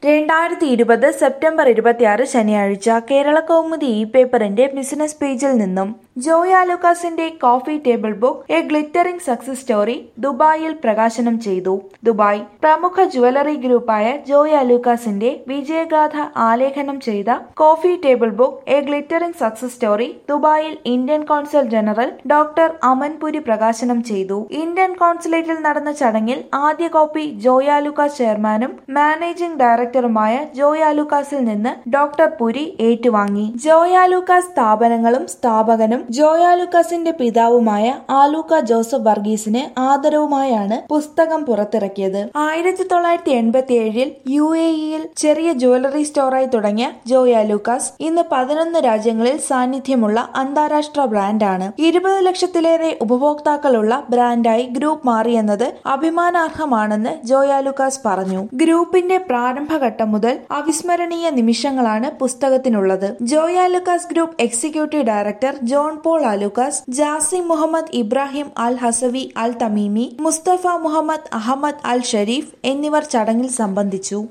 രണ്ടായിരത്തി ഇരുപത് സെപ്റ്റംബർ ഇരുപത്തിയാറ് ശനിയാഴ്ച കേരള കൗമുദി ഇ പേപ്പറിന്റെ ബിസിനസ് പേജിൽ നിന്നും ജോയ ലൂക്കാസിന്റെ coffee table book a glittering success story ദുബായിൽ പ്രകാശനം ചെയ്തു ദുബായ് പ്രമുഖ ജുവലറി ഗ്രൂപ്പായ ജോയ ലൂക്കാസിന്റെ വിജയഗാഥ ആലേഖനം ചെയ്ത coffee table book a glittering success story ദുബായിൽ Indian consul general doctor Amanpuri പ്രകാശനം ചെയ്തു ഇന്ത്യൻ കോൺസുലേറ്റിൽ നടന്ന ചടങ്ങിൽ ആദ്യ കോപ്പി ജോയ ലൂക്കാസ് ചെയർമാനും മാനേജിംഗ് ഡയറക്ടറുമായ ജോയ ലൂക്കാസിൽ നിന്ന് ഡോക്ടർ പുരി ഏറ്റുവാങ്ങി ജോയ ലൂക്കാസ് സ്ഥാപനങ്ങളും സ്ഥാപകനും ജോയ ലൂക്കാസിന്റെ പിതാവുമായ ആലൂക്ക ജോസഫ് വർഗീസിന് ആദരവുമായാണ് പുസ്തകം പുറത്തിറക്കിയത് ആയിരത്തി തൊള്ളായിരത്തി എൺപത്തി ഏഴിൽ യു എ ഇയിൽ ചെറിയ ജുവലറി സ്റ്റോറായി തുടങ്ങിയ ജോയ ലൂക്കാസ് ഇന്ന് പതിനൊന്ന് രാജ്യങ്ങളിൽ സാന്നിധ്യമുള്ള അന്താരാഷ്ട്ര ബ്രാൻഡാണ് ഇരുപത് ലക്ഷത്തിലേറെ ഉപഭോക്താക്കളുള്ള ബ്രാൻഡായി ഗ്രൂപ്പ് മാറിയെന്നത് അഭിമാനാർഹമാണെന്ന് ജോയ ലൂക്കാസ് പറഞ്ഞു ഗ്രൂപ്പിന്റെ പ്രാരംഭഘട്ടം മുതൽ അവിസ്മരണീയ നിമിഷങ്ങളാണ് പുസ്തകത്തിനുള്ളത് Joyalukkas group executive director John Paul Alukkas Jasim Mohammed Ibrahim Al Hasawi Al Tamimi Mustafa Mohammed Ahmed Al Sharif എന്നിവർ ചടങ്ങിൽ സംബന്ധിച്ചു